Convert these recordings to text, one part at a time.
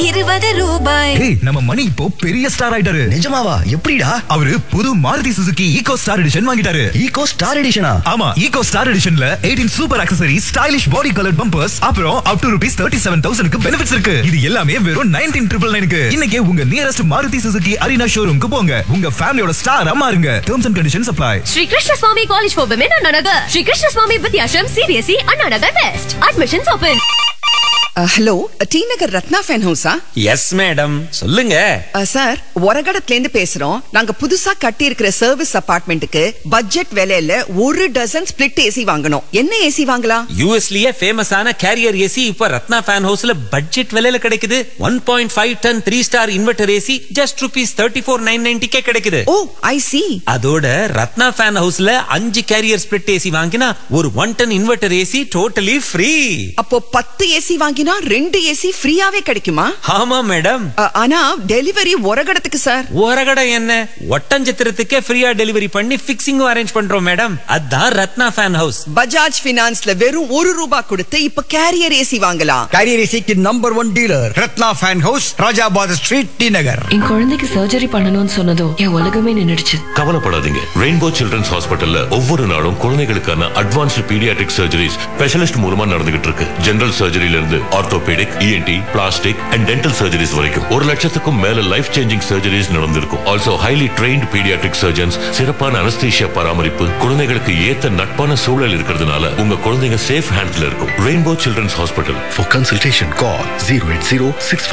இருபது ரூபாய் ஏய் நம்ம மணி இப்போ பெரிய ஸ்டார் ஆயிட்டாரு நிஜமாவா எப்படிடா அவரு புது Maruti Suzuki Eeco star edition வாங்கிட்டாரு ஈகோ ஸ்டார் எடிஷனா ஆமா ஈகோ ஸ்டார் எடிஷன்ல 18 super accessory stylish body colour bumpers அப்புறம் up to rupees thirty seven தௌசண்ட்க்கு பெனிஃபிட்ஸ் இருக்கு இது எல்லாமே வெறும் நைன்டீன் ட்ரிபிள் நைனுக்கு இன்னைக்கே உங்க நியரஸ்ட் மாருதி சுசுகி அரினா ஷோரூம்க்கு போங்க உங்க ஃபேமிலியோட ஸ்டார் மாறுங்க terms and conditions apply Sri Krishna Swami College for Women Anna Nagar. Sri Krishna Swami Vidyashram CBSE Anna Nagar West. Admissions open. Hello T Nagar Ratna fan ஹவுஸா yes madam சொல்லுங்க sir ஒரகடத்துல இருந்து பேசுறோம் நாங்க புதுசா கட்டி இருக்கிற சர்வீஸ் அபார்ட்மெண்ட்டுக்கு பட்ஜெட் விலையில ஒரு டசன் ஸ்பிளிட் ஏசி வாங்கணும் என்ன ஏசி வாங்கலாம் யூஎஸ்லயே ஃபேமஸான கேரியர் ஏசி இப்ப ரத்னா ஃபேன் ஹவுஸ்ல பட்ஜெட் விலையில கிடைக்குது one point five ton three star inverter AC just rupees thirty four nine நைன்டிக்கே கிடைக்குது ஓ ஐ சி அதோட ரத்னா ஃபேன் ஹவுஸ்ல அஞ்சு கேரியர் ஸ்பிளிட் ஏசி வாங்கினா ஒரு one ton inverter AC totally free அப்போ பத்து ஏசி வாங்கினா ரெண்டு ஏசி ஃப்ரீயாவே கிடைக்குமா ஆமா மேடம் அ, ஆனா டெலிவரி ஒரகடத்துக்கு சார் ஒரகடை என்ன ஒட்டஞ்சத்திரத்துக்கே ஃப்ரீயா டெலிவரி பண்ணி பிக்சிங்கும் அரேஞ்ச் பண்றோம் மேடம் அதான் ரத்னா ஃபேன் ஹவுஸ் பஜாஜ் பினான்ஸ்ல வெறும் ஒரு ரூபாய் கொடுத்து இப்ப கேரியர் ஏசி வாங்கலாம் கேரியர் ஏசிக்கு number one dealer Ratna fan house Rajabad street T Nagar என் குழந்தைக்கு சர்ஜரி பண்ணணும்னு சொன்னதும் என் உலகமே நின்னுடுச்சு கவலைப்படாதீங்க ரெயின்போ சில்ட்ரன்ஸ் ஹாஸ்பிட்டல்ல ஒவ்வொரு நாளும் குழந்தைகளுக்கான அட்வான்ஸ்டு பீடியாட்ரிக் சர்ஜரிஸ் ஸ்பெஷலிஸ்ட் மூலமா நடந்துகிட்டு இருக்கு ஜெனரல் சர்ஜரியில இருந்து orthopaedic ENT plastic and dental surgeries வரைக்கும் ஒரு லட்சத்துக்கும் மேல லைஃப் சேஞ்சிங் சர்ஜரிஸ் நடந்திருக்கும் also highly trained paediatric surgeons சிறப்பான அனஸ்தீஷியா பராமரிப்பு குழந்தைகளுக்கு ஏத்த நட்பான சூழல் இருக்கிறதுனால உங்க குழந்தைங்க சேஃப் ஹேண்ட்ஸ்ல இருக்கும் rainbow children's hospital For consultation, call 080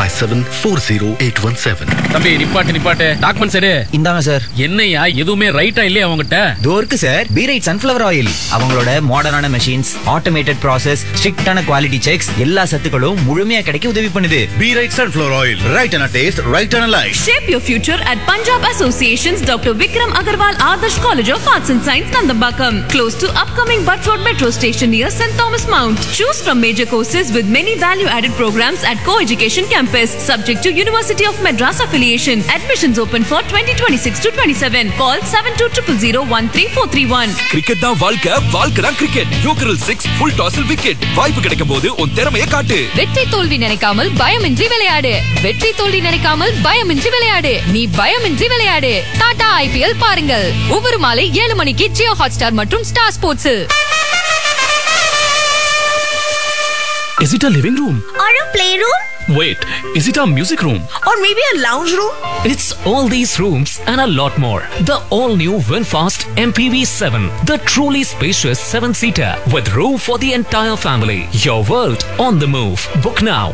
657 40817. தம்பி நிப்பாட்டு நிப்பாட்டு டாக்குமெண்ட் சரி இந்தாங்க சார் என்னையா எதுவுமே ரைட்டா இல்லையா அவங்ககிட்ட இதோ இருக்கு sir B right sunflower oil அவங்களோட மாடர்னான மெஷின்ஸ் ஆட்டோமேட்டட் ப்ராசஸ் ஸ்ட்ரிக்டான குவாலிட்டி செக்ஸ் எல்லா சத்துக்களும் முழுமையா கிடைக்க உதவி பண்ணுது Be right sunflower oil. Right on a taste, right on a life. Shape your future at Punjab Association's Dr. Vikram Agarwal Adarsh College of Arts and Science, Nandambakam. Close to upcoming Butt Road Metro Station near St. Thomas Mount. Choose from major courses with many value-added programs at Co-Education Campus. Subject to University of Madras affiliation. Admissions open for 2026 to 27. Call 7200013431. Cricket தான் வாழ்க்கை வாழ்க்கை தான் cricket யோக்கரல் six full டாஸில் wicket வாய்ப்பு கிடைக்கும் போது உன் திறமையை காட்டு வெற்றி தோல்வி நினைக்காமல் பயமின்றி விளையாடு வெற்றி தோல்வி நினைக்காமல் பயமின்றி விளையாடு நீ பயமின்றி விளையாடு டாடா ஐபிஎல் பாருங்கள் ஒவ்வொரு மாலை ஏழு மணிக்கு ஜியோ ஹாட்ஸ்டார் மற்றும் ஸ்டார் ஸ்போர்ட்ஸில் is it a living room Or a playroom? Wait is it a music room Or maybe a lounge room? It's all these rooms and a lot more. The all new Winfast MPV7, the truly spacious seven seater with room for the entire family. Your world on the move. Book now